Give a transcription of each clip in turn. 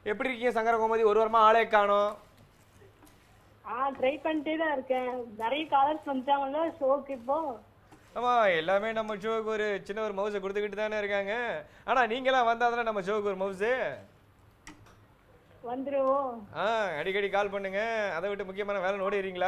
எப்படி இருக்கீங்க சங்கர கோமதி ஒரு வாரமா ஆளே காணோம் ஆ ட்ரை பண்ணிட்டே தான் இருக்கேன் நிறைய காலர்ஸ் வந்துட்டாங்கல்ல ஷோக்கு இப்போ ஆமா எல்லாமே நம்ம ஷோக்கு ஒரு சின்ன ஒரு மவுஸை கொடுத்துக்கிட்டு தானே இருக்காங்க ஆனா நீங்களாம் வந்தா தானே நம்ம ஷோக்கு ஒரு மவுஸு வந்துருவோம் ஆ அடிக்கடி கால் பண்ணுங்க அதை விட்டு முக்கியமான வேலை ஓடிடுறீங்களா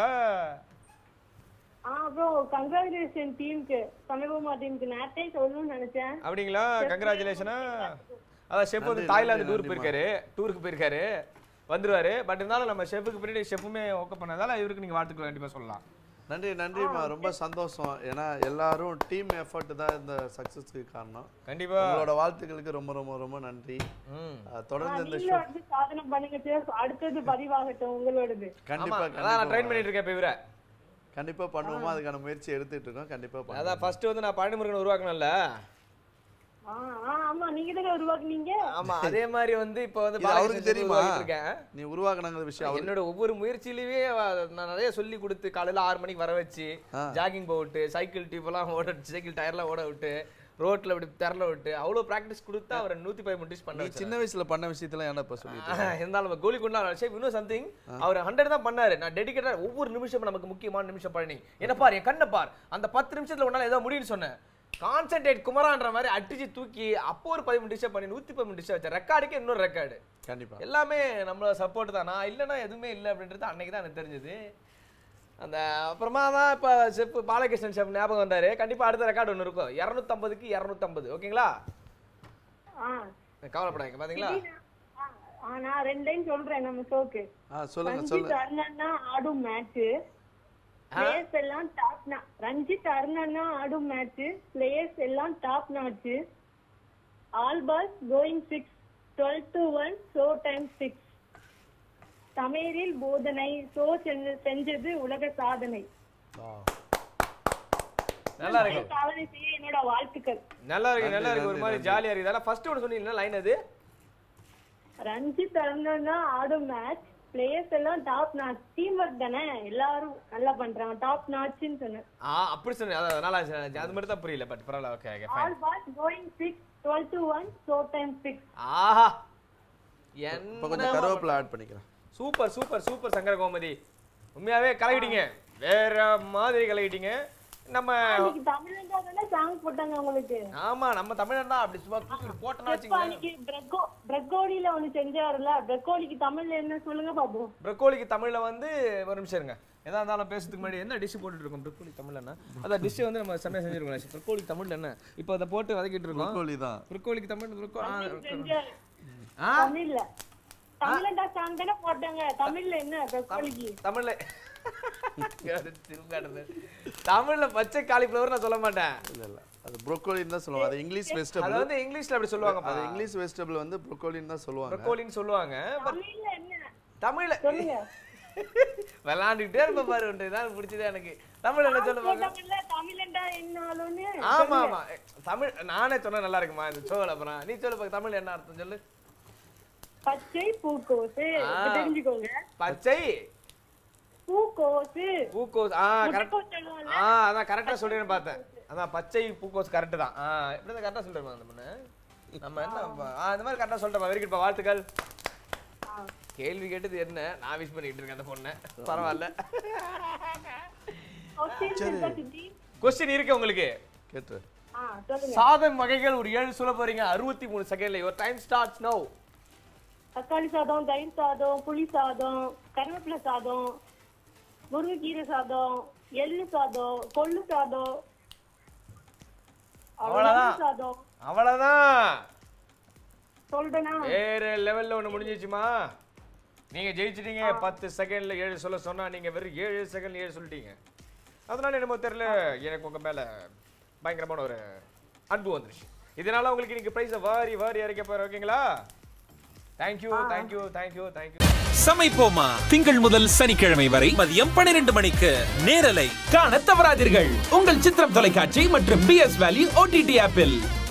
ஆ அப்புறம் கங்க்ராச்சுலேஷன் டீமுக்கு சமயபூமா டீமுக்கு நேரத்தே சொல்லணும்னு நினைச்சேன் அப்படிங்களா கங்க்ராச்சுலேஷனா அதான் ஷெஃப் வந்து தாய்லாந்து டூர் போயிருக்காரு டூருக்கு போயிருக்காரு வந்துருவாரு பட் இருந்தாலும் நம்ம ஷெஃபுக்கு பின்னாடி ஷெஃப்புமே ஓகே பண்ணதால இவருக்கு நீங்க வாழ்த்துக்கள் கண்டிப்பா சொல்லலாம் நன்றி நன்றிம்மா ரொம்ப சந்தோஷம் ஏன்னா எல்லாரும் டீம் எஃபர்ட் தான் இந்த சக்ஸஸ்க்கு காரணம் கண்டிப்பா உங்களோட வாழ்த்துக்களுக்கு ரொம்ப ரொம்ப ரொம்ப நன்றி ம் அஹ், தொடர்ந்து இந்த ஷோ நீங்களும் வந்து சாதனை பண்ணுங்க சார் அடுத்தது பதிவாகட்டும் உங்களோடது ஆமா கண்டிப்பா அதான் நான் ட்ரெயின் கண்டிப்பா பண்ணிட்டு இருக்கேன் இப்ப இவரை கண்டிப்பா பண்ணுவோமா அதுக்கான முயற்சி எடுத்துட்டு இருக்கோம் கண்டிப்பா பண்ணுவோம் அதான் ஃபர்ஸ்ட் வந்து நான் பழனிமுருகன் உருவாக்கணும்ல ஆ ஆ ஆமா நீங்க தானே உருவாக்குனீங்க ஆமா அதே மாதிரி வந்து இப்போ வந்து இது அவருக்கு பாலகிருஷ்ணன் தெரியுமா உருவாக்கிட்டு இருக்கேன் நீ உருவாக்குனாங்க விஷயம் அவருக்கு என்னோட ஒவ்வொரு முயற்சியிலுமே அவ- நான் நிறைய சொல்லி கொடுத்து காலையில ஆறு மணிக்கு வர வச்சு ஆ. ஜாகிங் போக விட்டு சைக்கிள் டியூப் எல்லாம் ஓட விட்டு சைக்கிள் டயர்லாம் ஓட விட்டு ரோட்ல இப்படி திரல விட்டு அவ்வளவு பிராக்டிஸ் கொடுத்து அவரை நூத்தி பதிமூணு டிஷ் பண்ண நீ வச்சேன். சின்ன வயசுல பண்ண விஷயத்துல என்ன இப்ப சொல்லிட்டு ஆஹ், இருந்தாலும் நம்ம கோலி கொண்டா ஷேப் இன்னும் சம்திங் அவர் ஹண்ட்ரட் தான் பண்ணாரு நான் டெடிகேட்டா ஒவ்வொரு நிமிஷமும் நமக்கு முக்கியமான நிமிஷம் பழனி என்ன பார் என் கண்ணை பார் அந்த பத்து நிமிஷத்துல உன்னால ஏதோ முடியும்னு சொன்னேன் கான்சென்ட்ரேட் குமரான்ற மாதிரி அடிச்சு தூக்கி அப்போ ஒரு பதிமூணு டிஷ்ஷை பண்ணி நூத்தி பதிமூணு டிஷ்ஷை வச்சேன் ரெக்கார்டுக்கு இன்னொரு ரெக்கார்டு கண்டிப்பா எல்லாமே நம்மளோட சப்போர்ட் தான் நான் இல்லைன்னா எதுவுமே இல்லை அப்படின்றது அன்னைக்கு தான் எனக்கு தெரிஞ்சது அந்த அப்புறமா தான் இப்போ செஃப் பாலகிருஷ்ணன் செஃப் ஞாபகம் வந்தாரு கண்டிப்பா அடுத்த ரெக்கார்டு ஒன்று இருக்கும் இரநூத்தம்பதுக்கு இரநூத்தம்பது ஓகேங்களா ஆ கவலைப்படாதீங்க பாத்தீங்களா ஆ, ஆ நான் ரெண்டு லைன் சொல்றேன் நம்ம ஷோக்கு ஆ சொல்லுங்க ரஞ்சித் சொல்லுங்க அருணன்னா ஆடும் மேட்ச் பிளேயர்ஸ் எல்லாம் டாப் ரஞ்சித் அருணன்னா ஆடும் மேட்ச் பிளேயர்ஸ் எல்லாம் top notch all balls going six twelve to one show time six தமிழில் போதனை ஷோ செஞ்சது உலக சாதனை நல்லா இருக்கு சாதனை செய்ய என்னோட வாழ்த்துக்கள் நல்லா இருக்கு நல்லா நன்றி, இருக்கு ஒரு மாதிரி நன்றி. ஜாலியா இருக்கு அதெல்லாம் ஃபர்ஸ்ட் ஒன்று சொன்னீங்கன்னா லைன் அது ரஞ்சித் அருணன்னா ஆடும் மேட்ச் பிளேயர்ஸ் எல்லாம் டாப் நாட்ச் டீம் ஒர்க் தானே எல்லாரும் நல்லா பண்றாங்க டாப் நாட்ச்னு சொன்னேன் ஆ அப்படி சொன்னேன் அதான் நல்லா இருந்துச்சு. அது மட்டும் தான் புரியல பட் பரவாயில்ல okay okay fine all balls going six twelve to one show time six ஆஹா இப்ப கொஞ்சம் என்ன கருவேப்பிலை ஆட் பண்ணிக்கிறேன் super super super Sankara Gomathi உண்மையாவே கலக்கிட்டீங்க வேற மாதிரி கலக்கிட்டீங்க நம்ம அன்னைக்கு தமிழ்ல தானே சாங் போட்டாங்க உங்களுக்கு ஆமா நம்ம தமிழன் தான் அப்படி சும்மா தூக்கி போட்டோம்னா இப்ப வச்சுங்களேன் அன்னைக்கு பிரக்கோ பிரக்கோடியில ஒண்ணு செஞ்சாருல பிரக்கோடிக்கு தமிழ்ல என்ன சொல்லுங்க பாப்போம் ப்ரக்கோலிக்கு தமிழ்ல வந்து ஒரு நிமிஷம் இருங்க எதா இருந்தாலும் பேசுறதுக்கு முன்னாடி என்ன டிஷ் போட்டுட்டு இருக்கோம் ப்ரக்கோலி தமிழ்ல என்ன அதான் டிஷ் வந்து நம்ம செம்மையா செஞ்சிருக்கோம் ப்ரக்கோலிக்கு தமிழ்ல என்ன இப்போ அதை போட்டு வதக்கிட்டு இருக்கோம் ப்ரோக்கோலி தான் ப்ரக்கோலிக்கு தமிழ் ப்ரக்கோ ஆ, செஞ்சாரு ஆ தமிழ்ல தமிழ்ல சாங் தானே போட்டாங்க தமிழ்ல என்ன பிரக்கோடிக்கு தமிழ்ல திருங்காடுது தமிழ்ல பச்சை காலிஃப்ளவர் நான் சொல்ல மாட்டேன் இல்ல இல்ல அது ப்ரோக்கோலின்னு தான் சொல்லுவாங்க அது இங்கிலீஷ் அது வெஜிடபிள் வந்து இங்கிலீஷ்ல அப்படி சொல்லுவாங்க அது இங்கிலீஷ் வெஜிடபிள் வந்து ப்ரோக்கோலின்னு தான் சொல்லுவாங்க ப்ரக்கோலின்னு சொல்லுவாங்க தமிழ்ல என்ன தமிழ்ல சொல்லுங்க விளையாண்டுட்டே இருப்ப பாரு ஒன்று தான் பிடிச்சது எனக்கு தமிழ் என்ன சொல்ல பாருங்க போட்டாங்கல்ல தமிழ்லண்டா என்னாலும்னு ஆமா ஆமா தமிழ் நானே சொன்னா நல்லா இருக்குமா இந்த சோழ அப்புறம் நீ சொல்லு பாக்க தமிழ் என்ன அர்த்தம் சொல்லு பச்சை பூக்கோசு ஆ. இப்ப தெரிஞ்சுக்கோங்க பச்சை பூக்கோசு பூக்கோஸ் ஆ கரெக்ட் முட்டைக்கோஸ் சொல்லுவோம்ல ஆ அதான் கரெக்டா சொல்றேன்னு பார்த்தேன் அதான் பச்சை பூக்கோஸ் கரெக்ட் தான் ஆ இப்படி தான் கரெக்டா சொல்றேன் அந்த பொண்ணு நம்ம என்ன ப- ஆ இந்த மாதிரி கரெக்டா சொல்றேன் வெரி குட் வாழ்த்துக்கள் கேள்வி கேட்டது என்ன நான் விஷ் பண்ணிட்டு இருக்கேன் அந்த பொண்ணை பரவாயில்ல கொஸ்டின் இருக்கா சித்தி கொஸ்டின் இருக்கு உங்களுக்கு கேட்டு ஆ சொல்லுங்க சாதம் வகைகள் ஒரு ஏழு சொல்ல போறீங்க அறுபத்தி மூணு செகண்ட்ல யுவர் டைம் ஸ்டார்ட்ஸ் நோ தக்காளி சாதம் தயிர் சாதம் புளி சாதம் கருவேப்பிலை சாதம் முருங்கைக்கீரை சாதம் எள்ளு சாதம் கொள்ளு சாதம் அவ்வளவுதான். லெமன் சாதம் அவ்வளவுதான் சொல்றேனா வேற லெவல்ல ஒண்ணு முடிஞ்சிச்சுமா நீங்க ஜெயிச்சிட்டீங்க பத்து செகண்ட்ல ஏழு சொல்ல சொன்னா நீங்க வெறும் ஏழு செகண்ட்ல ஏழு சொல்லிட்டீங்க அதனால என்னமோ தெரியல எனக்கு உங்க மேல பயங்கரமான ஒரு அன்பு வந்துருச்சு இதனால உங்களுக்கு இன்னைக்கு பிரைஸை வாரி வாரி இறக்க போற ஓகேங்களா தேங்க்யூ தேங்க்யூ தேங்க்யூ தேங்க்யூ சமைப்போமா திங்கள் முதல் சனிக்கிழமை வரை மதியம் பன்னிரண்டு மணிக்கு நேரலை காண தவறாதீர்கள் உங்கள் சித்திரம் தொலைக்காட்சி மற்றும் பி எஸ் வேல்யூ ஓடிடி ஆப்பில்